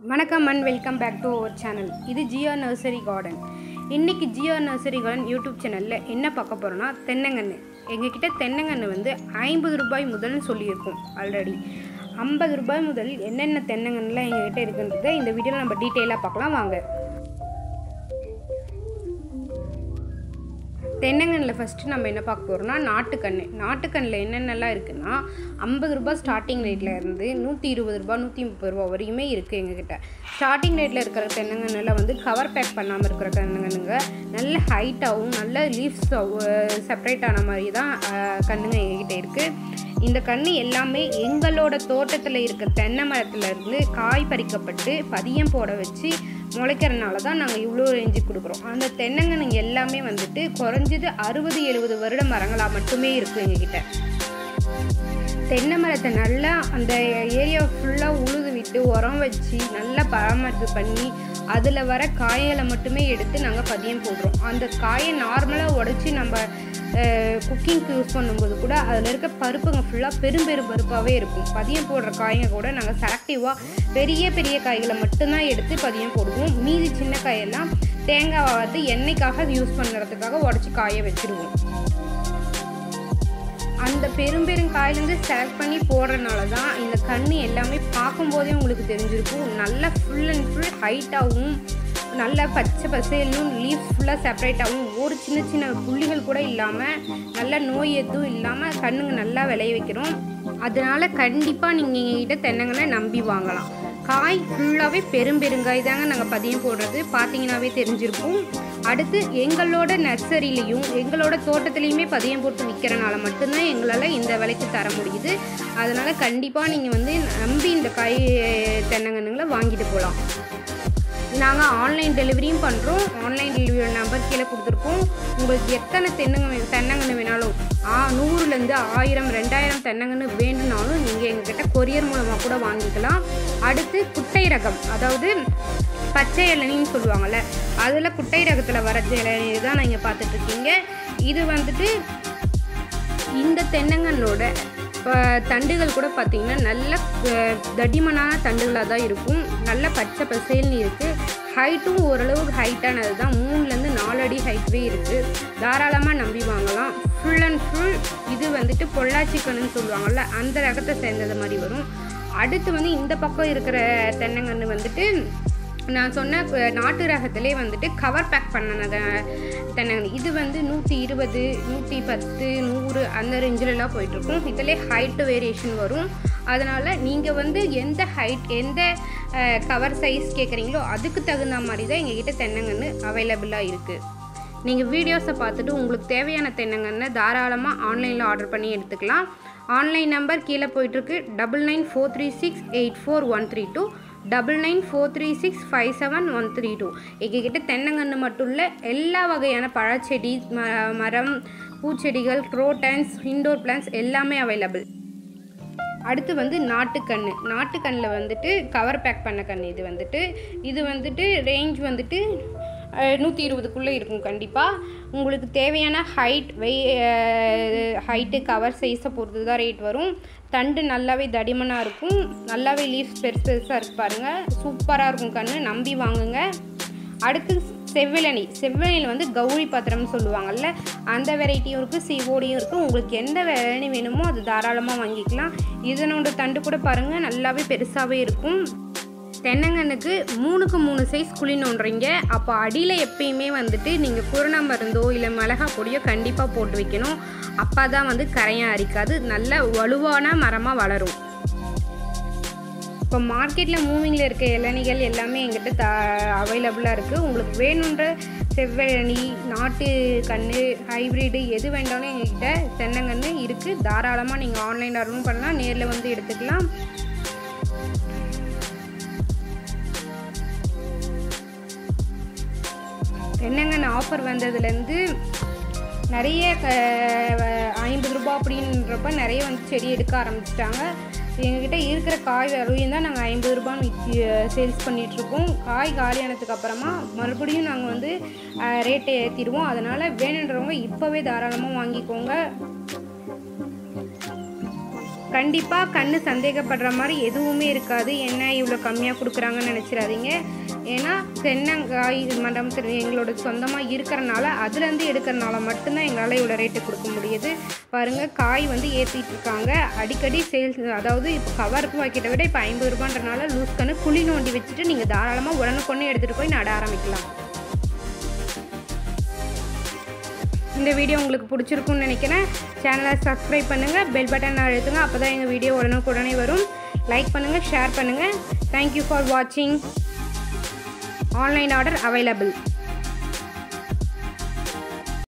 வணக்கம் and welcome back to our channel இது Jio nursery garden இன்றைக்கி ஜியோ நர்சரி கார்டன் யூடியூப் சேனலில் என்ன பார்க்க போகிறோன்னா தென்னங்கன்று எங்ககிட்ட தென்னங்கன்று வந்து ஐம்பது ரூபாய் முதல்னு சொல்லியிருக்கோம் ஆல்ரெடி ஐம்பது ரூபாய் முதல் என்னென்ன தென்னங்கன்றுலாம் எங்ககிட்ட இருக்குன்றதை இந்த வீடியோவில் நம்ம டீட்டெயிலாக பார்க்கலாம் வாங்க தென்னங்கன்னில் ஃபஸ்ட்டு நம்ம என்ன பார்க்க போகிறோம்னா நாட்டுக்கன்று நாட்டுக்கண்ணில் என்னென்னலாம் இருக்குன்னா ஐம்பது ரூபாய் ஸ்டார்டிங் ரேட்டில் இருந்து நூற்றி இருபது ரூபா நூற்றி முப்பது ரூபா வரையுமே இருக்குது எங்ககிட்ட ஸ்டார்டிங் ரேட்டில் இருக்கிற தென்னங்கன்னில் வந்து கவர் பேக் பண்ணாமல் இருக்கிற தென்னங்கன்னுங்க நல்ல ஹைட்டாகவும் நல்ல லீவ்ஸ் செப்பரேட் ஆன மாதிரி தான் அஹ், கன்றுங்க எங்ககிட்ட இருக்குது இந்த கன்று எல்லாமே எங்களோட தோட்டத்தில் இருக்க தென்னை மரத்துல இருந்து காய் பறிக்கப்பட்டு பதியம் போட வச்சு முளைக்கிறனால தான் நாங்கள் இவ்வளோ ரேஞ்சு கொடுக்குறோம் அந்த தென்னங்கன்று எல்லாமே வந்துட்டு குறைஞ்சது அறுபது எழுபது வருட மரங்களாக மட்டுமே இருக்குது எங்ககிட்ட தென்னை மரத்தை நல்லா அந்த ஏரியா ஃபுல்லாக உழுது விட்டு உரம் வச்சு நல்லா பராமரிப்பு பண்ணி அதில் வர காய்களை மட்டுமே எடுத்து நாங்கள் பதியம் போடுறோம் அந்த காயை நார்மலாக உடச்சி நம்ம குக்கிங்க்கு யூஸ் பண்ணும்போது கூட அதில் இருக்க பருப்புங்க ஃபுல்லாக பெரும் பெரும் பருப்பாகவே இருக்கும் பதியம் போடுற காய்ங்க கூட நாங்கள் செலக்டிவாக பெரிய பெரிய காய்களை மட்டும்தான் எடுத்து பதியம் போடுவோம் மீதி சின்ன காயெல்லாம் தேங்காவை வந்து எண்ணெய்க்காக யூஸ் பண்ணுறதுக்காக உடச்சி காய வச்சுருவோம் அந்த பெரும் பெரும் காயிலேருந்து செலக்ட் பண்ணி போடுறதுனால தான் இந்த கன்று எல்லாமே பார்க்கும்போதே உங்களுக்கு தெரிஞ்சிருக்கும் நல்லா ஃபுல் அண்ட் ஃபுல் ஹைட்டாகவும் நல்லா பச்சை பசேலும் லீஃப் ஃபுல்லாக செப்பரேட்டாகவும் ஒரு சின்ன சின்ன புள்ளிகள் கூட இல்லாமல் நல்ல நோய் எதுவும் இல்லாமல் கண்ணுங்க நல்லா விளைய வைக்கிறோம் அதனால் கண்டிப்பாக நீங்கள் எங்ககிட்ட தென்னங்கனை நம்பி வாங்கலாம் காய் ஃபுல்லாகவே பெரும் பெருங்காய் தாங்க நாங்கள் பதியம் போடுறது பார்த்தீங்கன்னாவே தெரிஞ்சிருக்கும் அடுத்து எங்களோட நர்சரிலையும் எங்களோட தோட்டத்துலேயுமே பதியம் போட்டு விற்கிறனால மட்டும்தான் எங்களால் இந்த விலைக்கு தர முடியுது அதனால் கண்டிப்பாக நீங்கள் வந்து நம்பி இந்த காய் தென்னங்கன்றுங்களை வாங்கிட்டு போகலாம் நாங்கள் ஆன்லைன் டெலிவரியும் பண்ணுறோம் ஆன்லைன் டெலிவரி நம்பர் கீழே கொடுத்துருக்கோம் உங்களுக்கு எத்தனை தென்னங்க தென்னங்கன்று வேணாலும் ஆ நூறுலேருந்து ஆயிரம் ரெண்டாயிரம் தென்னங்கன்று வேணும்னாலும் நீங்கள் எங்ககிட்ட கொரியர் மூலமாக கூட வாங்கிக்கலாம் அடுத்து குட்டை ரகம் அதாவது பச்சை இளநின்னு சொல்லுவாங்கள்ல அதில் குட்டை ரகத்தில் வர இளநீ தான் நீங்கள் பார்த்துட்ருக்கீங்க இது வந்துட்டு இந்த தென்னங்கன்னோட இப்போ தண்டுகள் கூட பார்த்தீங்கன்னா நல்ல அஹ், தடிமனான தண்டுகளாக தான் இருக்கும் நல்ல பச்சை பசேல்னு இருக்குது ஹைட்டும் ஓரளவுக்கு ஹைட்டானது தான் மூணுலேருந்து நாலு அடி ஹைட்வே இருக்குது தாராளமாக நம்பி வாங்கலாம் ஃபுல் அண்ட் ஃபுல் இது வந்துட்டு பொள்ளாச்சி கண்ணுன்னு சொல்லுவாங்கள்ல அந்த ரகத்தை சேர்ந்தது மாதிரி வரும் அடுத்து வந்து இந்த பக்கம் இருக்கிற தென்னங்கன்று வந்துட்டு நான் சொன்ன அஹ், நாட்டு ரகத்திலே வந்துட்டு கவர் பேக் பண்ண தென்னங்கன்று இது வந்து நூற்றி இருபது நூற்றி பத்து நூறு அந்த ரேஞ்சிலலாம் போயிட்டுருக்கும் இதிலே ஹைட்டு வேரியேஷன் வரும் அதனால் நீங்கள் வந்து எந்த ஹைட் எந்த கவர் சைஸ் கேட்குறீங்களோ அதுக்கு தகுந்த மாதிரி தான் எங்ககிட்ட தென்னங்கன்று அவைலபிளாக இருக்குது நீங்கள் வீடியோஸை பார்த்துட்டு உங்களுக்கு தேவையான தென்னங்கன்னை தாராளமாக ஆன்லைனில் ஆர்டர் பண்ணி எடுத்துக்கலாம் ஆன்லைன் நம்பர் கீழே போயிட்டுருக்கு double nine four three six eight four one three two double nine four three six five seven one three two எங்ககிட்ட தென்னங்கன்று மட்டும் இல்லை எல்லா வகையான பழச்செடி ம மரம் பூச்செடிகள் க்ரோட்டன்ஸ் இன்டோர் பிளான்ஸ் எல்லாமே அவைலபிள் அடுத்து வந்து நாட்டுக்கன்று நாட்டுக்கண்ணில் வந்துட்டு கவர் பேக் பண்ண கன்று இது வந்துட்டு இது வந்துட்டு ரேஞ்ச் வந்துட்டு நூற்றி இருபதுக்குள்ளே இருக்கும் கண்டிப்பாக உங்களுக்கு தேவையான ஹைட் வெய் ஹைட்டு கவர் சைஸை பொறுத்து தான் ரேட் வரும் தண்டு நல்லாவே தடிமனாக இருக்கும் நல்லாவே லீவ்ஸ் பெருசு பெருசாக இருக்கு பாருங்கள் சூப்பராக இருக்கும் கன்று நம்பி வாங்குங்க அடுத்து செவ்விளனி செவ்விளனியில் வந்து கௌரி பாத்திரம்னு சொல்லுவாங்கல்ல அந்த வெரைட்டியும் இருக்குது சிவோடியும் இருக்குது உங்களுக்கு எந்த வெரைட்டி வேணுமோ அது தாராளமாக வாங்கிக்கலாம் இதனோட தண்டு கூட பாருங்கள் நல்லாவே பெருசாகவே இருக்கும் தென்னங்கன்னுக்கு மூணுக்கு மூணு சைஸ் குழி நோண்டுறீங்க அப்போ அடியில் எப்பயுமே வந்துட்டு நீங்கள் குருணை மருந்தோ இல்லை மிளகா பொடியோ கண்டிப்பாக போட்டு வைக்கணும் அப்போ தான் வந்து கரையான் அரிக்காது நல்ல வலுவான மரமாக வளரும் இப்போ மார்க்கெட்டில் மூவிங்கில் இருக்க இளநிகள் எல்லாமே எங்கிட்ட த அவைலபிளாக இருக்குது உங்களுக்கு வேணுன்ற செவ்வழனி நாட்டு கன்று ஹைப்ரிடு எது வேண்டாலும் எங்ககிட்ட தென்னங்கன்று இருக்குது தாராளமாக நீங்கள் ஆன்லைன் ஆர்டரும் பண்ணலாம் நேரில் வந்து எடுத்துக்கலாம் தென்னங்கன்று ஆஃபர் வந்ததுலேருந்து நிறைய க ஐம்பது ரூபா அப்படின்றப்ப நிறைய வந்து செடி எடுக்க ஆரம்பிச்சிட்டாங்க எங்ககிட்ட இருக்கிற காய் வரையும் தான் நாங்கள் ஐம்பது ரூபான்னு சேல்ஸ் பண்ணிகிட்ருக்கோம் காய் காலியானதுக்கு அப்புறமா மறுபடியும் நாங்கள் வந்து ரேட்டை ஏற்றிடுவோம் அதனால் வேணுன்றவங்க இப்போவே தாராளமாக வாங்கிக்கோங்க கண்டிப்பாக கண்ணு சந்தேகப்படுற மாதிரி எதுவுமே இருக்காது என்ன இவ்வளோ கம்மியாக கொடுக்குறாங்கன்னு நினச்சிடாதீங்க ஏன்னா தென்னங்காய் மரம் திரு- எங்களோட சொந்தமாக இருக்கிறனால அதுலேருந்து எடுக்கிறனால மட்டும்தான் எங்களால் இவ்வளோ ரேட்டு கொடுக்க முடியுது பாருங்கள் காய் வந்து ஏற்றிட்டு இருக்காங்க அடிக்கடி சேல்ஸ் அதாவது இப்போ கவருக்கு பாக்கெட்டை விட இப்போ ஐம்பது ரூபான்றனால லூஸ் கண்ணு குழி நோண்டி வச்சுட்டு நீங்கள் தாராளமாக உடனுக்குடனே எடுத்துகிட்டு போய் நட ஆரம்பிக்கலாம் இந்த வீடியோ உங்களுக்கு பிடிச்சிருக்கும்னு நினைக்கிறேன் சேனலை சப்ஸ்கிரைப் பண்ணுங்கள் பெல் பட்டன் அழுத்துங்க அப்போ தான் எங்கள் வீடியோ உடனுக்குடனே வரும் லைக் பண்ணுங்கள் ஷேர் பண்ணுங்கள் தேங்க்யூ ஃபார் வாட்சிங் ஆன்லைன் ஆர்டர் அவைலபிள்